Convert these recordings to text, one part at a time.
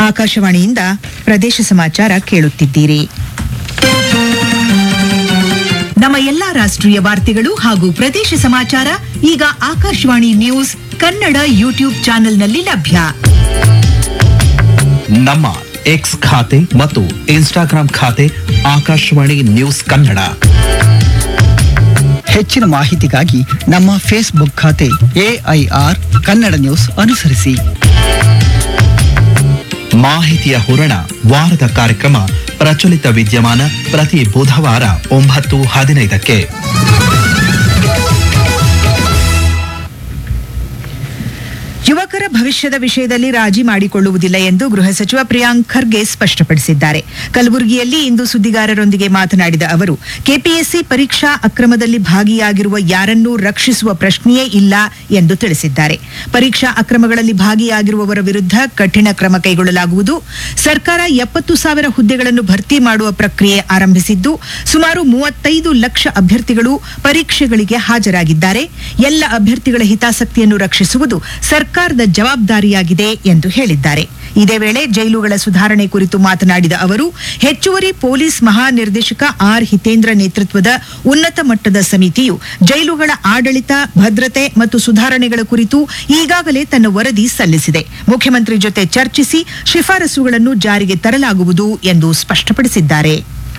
ಆಕಾಶವಾಣಿಯಿಂದ ಪ್ರದೇಶ ಸಮಾಚಾರ ಕೇಳುತ್ತಿದ್ದೀರಿ ನಮ್ಮ ಎಲ್ಲಾ ರಾಷ್ಟ್ರೀಯ ವಾರ್ತೆಗಳು ಹಾಗೂ ಪ್ರದೇಶ ಸಮಾಚಾರ ಈಗ ಆಕಾಶವಾಣಿ ನ್ಯೂಸ್ ಕನ್ನಡ ಯೂಟ್ಯೂಬ್ ಚಾನೆಲ್ನಲ್ಲಿ ಲಭ್ಯ ನಮ್ಮ ಎಕ್ಸ್ ಖಾತೆ ಮತ್ತು ಇನ್ಸ್ಟಾಗ್ರಾಂ ಖಾತೆ ಆಕಾಶವಾಣಿ ನ್ಯೂಸ್ ಕನ್ನಡ ಹೆಚ್ಚಿನ ಮಾಹಿತಿಗಾಗಿ ನಮ್ಮ ಫೇಸ್ಬುಕ್ ಖಾತೆ ಎಐಆರ್ ಕನ್ನಡ ನ್ಯೂಸ್ ಅನುಸರಿಸಿ ಮಾಹಿತಿಯ ಹೂರಣ ವಾರದ ಕಾರ್ಯಕ್ರಮ ಪ್ರಚಲಿತ ವಿದ್ಯಮಾನ ಪ್ರತಿ ಬುಧವಾರ ಒಂಬತ್ತು ಹದಿನೈದಕ್ಕೆ ಯುವಕರ ಭವಿಷ್ಯದ ವಿಷಯದಲ್ಲಿ ರಾಜಿ ಮಾಡಿಕೊಳ್ಳುವುದಿಲ್ಲ ಎಂದು ಗೃಹ ಸಚಿವ ಪ್ರಿಯಾಂಕ್ ಖರ್ಗೆ ಸ್ಪಷ್ಟಪಡಿಸಿದ್ದಾರೆ ಕಲಬುರಗಿಯಲ್ಲಿ ಇಂದು ಸುದ್ದಿಗಾರರೊಂದಿಗೆ ಮಾತನಾಡಿದ ಅವರು ಕೆಪಿಎಸ್ಸಿ ಪರೀಕ್ಷಾ ಅಕ್ರಮದಲ್ಲಿ ಭಾಗಿಯಾಗಿರುವ ಯಾರನ್ನೂ ರಕ್ಷಿಸುವ ಪ್ರಶ್ನೆಯೇ ಇಲ್ಲ ಎಂದು ತಿಳಿಸಿದ್ದಾರೆ ಪರೀಕ್ಷಾ ಅಕ್ರಮಗಳಲ್ಲಿ ಭಾಗಿಯಾಗಿರುವವರ ವಿರುದ್ಧ ಕಠಿಣ ಕ್ರಮ ಕೈಗೊಳ್ಳಲಾಗುವುದು ಸರ್ಕಾರ ಎಪ್ಪತ್ತು ಸಾವಿರ ಹುದ್ದೆಗಳನ್ನು ಭರ್ತಿ ಮಾಡುವ ಪ್ರಕ್ರಿಯೆ ಆರಂಭಿಸಿದ್ದು ಸುಮಾರು ಮೂವತ್ತೈದು ಲಕ್ಷ ಅಭ್ಯರ್ಥಿಗಳು ಪರೀಕ್ಷೆಗಳಿಗೆ ಹಾಜರಾಗಿದ್ದಾರೆ ಎಲ್ಲ ಅಭ್ಯರ್ಥಿಗಳ ಹಿತಾಸಕ್ತಿಯನ್ನು ರಕ್ಷಿಸುವುದು ಸರ್ಕಾರದ ಜವಾಬ್ದಾರಿಯಾಗಿದೆ ಎಂದು ಹೇಳಿದ್ದಾರೆ ಇದೇ ವೇಳೆ ಜೈಲುಗಳ ಸುಧಾರಣೆ ಕುರಿತು ಮಾತನಾಡಿದ ಅವರು ಹೆಚ್ಚುವರಿ ಪೊಲೀಸ್ ಮಹಾನಿರ್ದೇಶಕ ಆರ್ ಹಿತೇಂದ್ರ ನೇತೃತ್ವದ ಉನ್ನತ ಮಟ್ಟದ ಸಮಿತಿಯು ಜೈಲುಗಳ ಆಡಳಿತ ಭದ್ರತೆ ಮತ್ತು ಸುಧಾರಣೆಗಳ ಕುರಿತು ಈಗಾಗಲೇ ತನ್ನ ವರದಿ ಸಲ್ಲಿಸಿದೆ ಮುಖ್ಯಮಂತ್ರಿ ಜೊತೆ ಚರ್ಚಿಸಿ ಶಿಫಾರಸುಗಳನ್ನು ಜಾರಿಗೆ ತರಲಾಗುವುದು ಎಂದು ಸ್ಪಷ್ಟಪಡಿಸಿದ್ದಾರೆ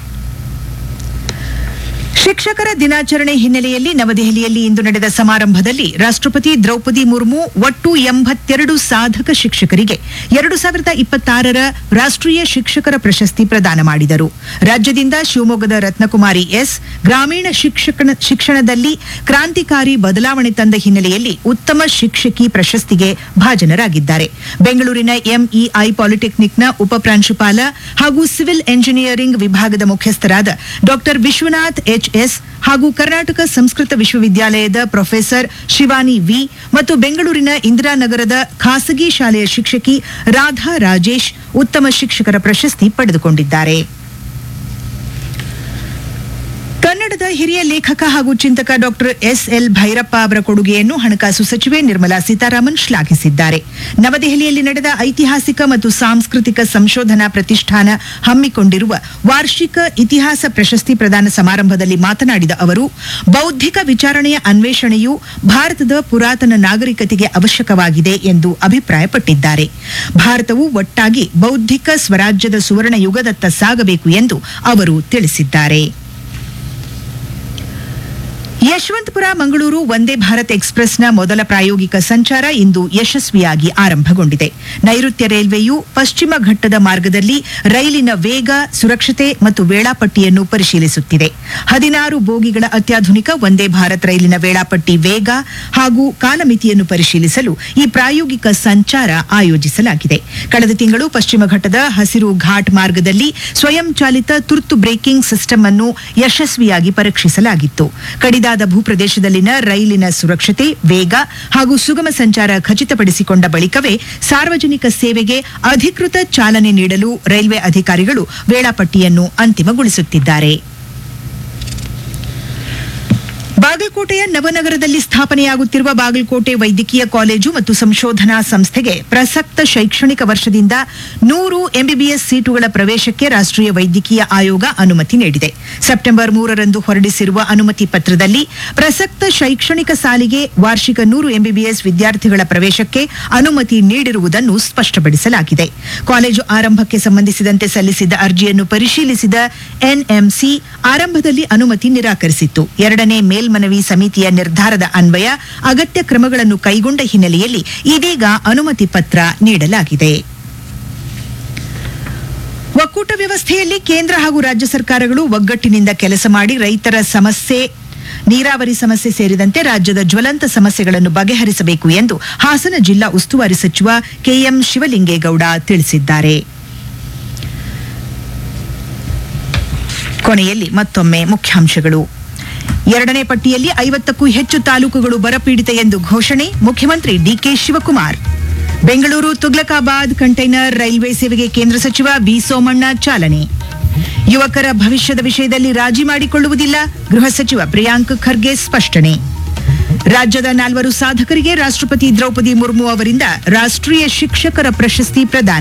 ಶಿಕ್ಷಕರ ದಿನಾಚರಣೆ ಹಿನ್ನೆಲೆಯಲ್ಲಿ ನವದೆಹಲಿಯಲ್ಲಿ ಇಂದು ನಡೆದ ಸಮಾರಂಭದಲ್ಲಿ ರಾಷ್ಟ್ರಪತಿ ದ್ರೌಪದಿ ಮುರ್ಮು ಒಟ್ಟು ಎಂಬತ್ತೆರಡು ಸಾಧಕ ಶಿಕ್ಷಕರಿಗೆ ಎರಡು ಸಾವಿರದ ಇಪ್ಪತ್ತಾರರ ರಾಷ್ಟ್ರೀಯ ಶಿಕ್ಷಕರ ಪ್ರಶಸ್ತಿ ಪ್ರದಾನ ಮಾಡಿದರು ರಾಜ್ಯದಿಂದ ಶಿವಮೊಗ್ಗದ ರತ್ನಕುಮಾರಿ ಎಸ್ ಗ್ರಾಮೀಣ ಶಿಕ್ಷಕನ ಶಿಕ್ಷಣದಲ್ಲಿ ಕ್ರಾಂತಿಕಾರಿ ಬದಲಾವಣೆ ತಂದ ಹಿನ್ನೆಲೆಯಲ್ಲಿ ಉತ್ತಮ ಶಿಕ್ಷಕಿ ಪ್ರಶಸ್ತಿಗೆ ಭಾಜನರಾಗಿದ್ದಾರೆ ಬೆಂಗಳೂರಿನ ಎಂಇಐ ಪಾಲಿಟೆಕ್ನಿಕ್ನ ಉಪಪ್ರಾಂಶುಪಾಲ ಹಾಗೂ ಸಿವಿಲ್ ಎಂಜಿನಿಯರಿಂಗ್ ವಿಭಾಗದ ಮುಖ್ಯಸ್ಥರಾದ ಡಾಕ್ಟರ್ ವಿಶ್ವನಾಥ್ ಎಚ್ ಎಸ್ ಹಾಗೂ ಕರ್ನಾಟಕ ಸಂಸ್ಕೃತ ವಿಶ್ವವಿದ್ಯಾಲಯದ ಪ್ರೊಫೆಸರ್ ಶಿವಾನಿ ವಿ ಮತ್ತು ಬೆಂಗಳೂರಿನ ಇಂದಿರಾನಗರದ ಖಾಸಗಿ ಶಾಲೆಯ ಶಿಕ್ಷಕಿ ರಾಧಾ ರಾಜೇಶ್ ಉತ್ತಮ ಶಿಕ್ಷಕರ ಪ್ರಶಸ್ತಿ ಪಡೆದುಕೊಂಡಿದ್ದಾರೆ ಕನ್ನಡದ ಹಿರಿಯ ಲೇಖಕ ಹಾಗೂ ಚಿಂತಕ ಡಾಕ್ಟರ್ ಎಸ್ ಎಲ್ ಭೈರಪ್ಪ ಅವರ ಕೊಡುಗೆಯನ್ನು ಹಣಕಾಸು ಸಚಿವೆ ನಿರ್ಮಲಾ ಸೀತಾರಾಮನ್ ಶ್ಲಾಘಿಸಿದ್ದಾರೆ ನವದೆಹಲಿಯಲ್ಲಿ ನಡೆದ ಐತಿಹಾಸಿಕ ಮತ್ತು ಸಾಂಸ್ಕೃತಿಕ ಸಂಶೋಧನಾ ಪ್ರತಿಷ್ಠಾನ ಹಮ್ಮಿಕೊಂಡಿರುವ ವಾರ್ಷಿಕ ಇತಿಹಾಸ ಪ್ರಶಸ್ತಿ ಪ್ರದಾನ ಸಮಾರಂಭದಲ್ಲಿ ಮಾತನಾಡಿದ ಅವರು ಬೌದ್ಧಿಕ ವಿಚಾರಣೆಯ ಅನ್ವೇಷಣೆಯು ಭಾರತದ ಪುರಾತನ ನಾಗರಿಕತೆಗೆ ಅವಶ್ಯಕವಾಗಿದೆ ಎಂದು ಅಭಿಪ್ರಾಯಪಟ್ಟಿದ್ದಾರೆ ಭಾರತವು ಒಟ್ಟಾಗಿ ಬೌದ್ಧಿಕ ಸ್ವರಾಜ್ಯದ ಸುವರ್ಣ ಯುಗದತ್ತ ಸಾಗಬೇಕು ಎಂದು ಅವರು ತಿಳಿಸಿದ್ದಾರೆ ಯಶವಂತಪುರ ಮಂಗಳೂರು ವಂದೇ ಭಾರತ್ ಎಕ್ಸ್ಪ್ರೆಸ್ನ ಮೊದಲ ಪ್ರಾಯೋಗಿಕ ಸಂಚಾರ ಇಂದು ಯಶಸ್ವಿಯಾಗಿ ಆರಂಭಗೊಂಡಿದೆ ನೈಋತ್ಯ ರೈಲ್ವೆಯು ಪಶ್ಚಿಮ ಘಟ್ಟದ ಮಾರ್ಗದಲ್ಲಿ ರೈಲಿನ ವೇಗ ಸುರಕ್ಷತೆ ಮತ್ತು ವೇಳಾಪಟ್ಟಿಯನ್ನು ಪರಿಶೀಲಿಸುತ್ತಿದೆ ಹದಿನಾರು ಬೋಗಿಗಳ ಅತ್ಯಾಧುನಿಕ ವಂದೇ ಭಾರತ್ ರೈಲಿನ ವೇಳಾಪಟ್ಟಿ ವೇಗ ಹಾಗೂ ಕಾಲಮಿತಿಯನ್ನು ಪರಿಶೀಲಿಸಲು ಈ ಪ್ರಾಯೋಗಿಕ ಸಂಚಾರ ಆಯೋಜಿಸಲಾಗಿದೆ ಕಳೆದ ತಿಂಗಳು ಪಶ್ಚಿಮ ಘಟ್ಟದ ಹಸಿರು ಘಾಟ್ ಮಾರ್ಗದಲ್ಲಿ ಸ್ವಯಂ ಚಾಲಿತ ತುರ್ತು ಬ್ರೇಕಿಂಗ್ ಸಿಸ್ಟಮ್ ಅನ್ನು ಯಶಸ್ವಿಯಾಗಿ ಪರೀಕ್ಷಿಸಲಾಗಿತ್ತು ಕಡಿದಾದ ಭೂಪ್ರದೇಶದಲ್ಲಿನ ರೈಲಿನ ಸುರಕ್ಷತೆ ವೇಗ ಹಾಗೂ ಸುಗಮ ಸಂಚಾರ ಖಚಿತಪಡಿಸಿಕೊಂಡ ಬಳಿಕವೇ ಸಾರ್ವಜನಿಕ ಸೇವೆಗೆ ಅಧಿಕೃತ ಚಾಲನೆ ನೀಡಲು ರೈಲ್ವೆ ಅಧಿಕಾರಿಗಳು ವೇಳಾಪಟ್ಟಿಯನ್ನು ಅಂತಿಮಗೊಳಿಸುತ್ತಿದ್ದಾರೆ ಬಾಗಲಕೋಟೆಯ ನವನಗರದಲ್ಲಿ ಸ್ಥಾಪನೆಯಾಗುತ್ತಿರುವ ಬಾಗಲಕೋಟೆ ವೈದ್ಯಕೀಯ ಕಾಲೇಜು ಮತ್ತು ಸಂಶೋಧನಾ ಸಂಸ್ಥೆಗೆ ಪ್ರಸಕ್ತ ಶೈಕ್ಷಣಿಕ ವರ್ಷದಿಂದ ನೂರು ಎಂಬಿಬಿಎಸ್ ಸೀಟುಗಳ ಪ್ರವೇಶಕ್ಕೆ ರಾಷ್ಟ್ರೀಯ ವೈದ್ಯಕೀಯ ಆಯೋಗ ಅನುಮತಿ ನೀಡಿದೆ ಸೆಪ್ಟೆಂಬರ್ ಮೂರರಂದು ಹೊರಡಿಸಿರುವ ಅನುಮತಿ ಪತ್ರದಲ್ಲಿ ಪ್ರಸಕ್ತ ಶೈಕ್ಷಣಿಕ ಸಾಲಿಗೆ ವಾರ್ಷಿಕ ನೂರು ಎಂಬಿಬಿಎಸ್ ವಿದ್ಯಾರ್ಥಿಗಳ ಪ್ರವೇಶಕ್ಕೆ ಅನುಮತಿ ನೀಡಿರುವುದನ್ನು ಸ್ಪಷ್ಟಪಡಿಸಲಾಗಿದೆ ಕಾಲೇಜು ಆರಂಭಕ್ಕೆ ಸಂಬಂಧಿಸಿದಂತೆ ಸಲ್ಲಿಸಿದ್ದ ಅರ್ಜಿಯನ್ನು ಪರಿಶೀಲಿಸಿದ ಎನ್ಎಂಸಿ ಆರಂಭದಲ್ಲಿ ಅನುಮತಿ ನಿರಾಕರಿಸಿತ್ತು ಎರಡನೇ ಮೇಲ್ಮನವಿ ಸಮಿತಿಯ ನಿರ್ಧಾರದ ಅನ್ವಯ ಅಗತ್ಯ ಕ್ರಮಗಳನ್ನು ಕೈಗೊಂಡ ಹಿನ್ನೆಲೆಯಲ್ಲಿ ಇದೀಗ ಅನುಮತಿ ಪತ್ರ ನೀಡಲಾಗಿದೆ ಒಕ್ಕೂಟ ವ್ಯವಸ್ಥೆಯಲ್ಲಿ ಕೇಂದ್ರ ಹಾಗೂ ರಾಜ್ಯ ಸರ್ಕಾರಗಳು ಒಗ್ಗಟ್ಟಿನಿಂದ ಕೆಲಸ ಮಾಡಿ ರೈತರ ಸಮಸ್ಯೆ ನೀರಾವರಿ ಸಮಸ್ಯೆ ಸೇರಿದಂತೆ ರಾಜ್ಯದ ಜ್ವಲಂತ ಸಮಸ್ಯೆಗಳನ್ನು ಬಗೆಹರಿಸಬೇಕು ಎಂದು ಹಾಸನ ಜಿಲ್ಲಾ ಉಸ್ತುವಾರಿ ಸಚಿವ ಕೆಎಂ ಶಿವಲಿಂಗೇಗೌಡ ತಿಳಿಸಿದ್ದಾರೆ ಕೊನೆಯಲ್ಲಿ ಮತ್ತೊಮ್ಮೆ ಮುಖ್ಯಾಂಶಗಳು ಎರಡನೇ ಪಟ್ಟಿಯಲ್ಲಿ ಐವತ್ತಕ್ಕೂ ಹೆಚ್ಚು ತಾಲೂಕುಗಳು ಬರಪೀಡಿತ ಎಂದು ಘೋಷಣೆ ಮುಖ್ಯಮಂತ್ರಿ DK Shivakumar Bengaluru Tughlakabad container railway ಸೇವೆಗೆ ಕೇಂದ್ರ ಸಚಿವ ವಿ ಸೋಮಣ್ಣ ಚಾಲನೆ ಯುವಕರ ಭವಿಷ್ಯದ ವಿಷಯದಲ್ಲಿ ರಾಜಿ ಮಾಡಿಕೊಳ್ಳುವುದಿಲ್ಲ ಗೃಹ ಸಚಿವ ಪ್ರಿಯಾಂಕ್ ಖರ್ಗೆ ಸ್ಪಷ್ಟನೆ ರಾಜ್ಯದ ನಾಲ್ವರು ಸಾಧಕರಿಗೆ ರಾಷ್ಟ್ರಪತಿ ದ್ರೌಪದಿ ಮುರ್ಮು ಅವರಿಂದ ರಾಷ್ಟ್ರೀಯ ಶಿಕ್ಷಕರ ಪ್ರಶಸ್ತಿ ಪ್ರದಾನ